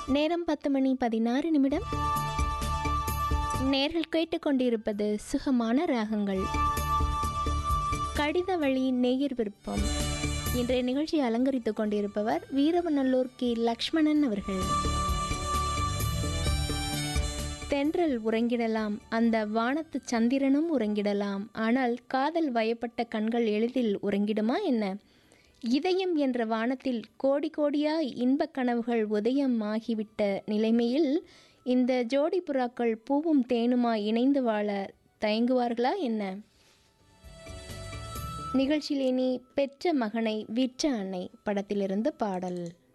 நேரம் பத்து மணி பதினாறு நிமிடம் நேர்கள் கேட்டுக்கொண்டிருப்பது சுகமான ராகங்கள் கடித வழி நேயர் விருப்பம் இன்றைய நிகழ்ச்சியை அலங்கரித்துக் கொண்டிருப்பவர் வீரவநல்லூர் கி லக்ஷ்மணன் அவர்கள் தென்றல் உறங்கிடலாம் அந்த வானத்து சந்திரனும் உறங்கிடலாம் ஆனால் காதல் வயப்பட்ட கண்கள் எளிதில் உறங்கிடுமா என்ன இதயம் என்ற வானத்தில் கோடி கோடியாய் இன்பக் கனவுகள் உதயம் ஆகிவிட்ட நிலைமையில் இந்த ஜோடி புறாக்கள் பூவும் தேனுமாய் இணைந்து வாழ தயங்குவார்களா என்ன நிகழ்ச்சியில் இனி பெற்ற மகனை விற்ற அன்னை படத்திலிருந்து பாடல்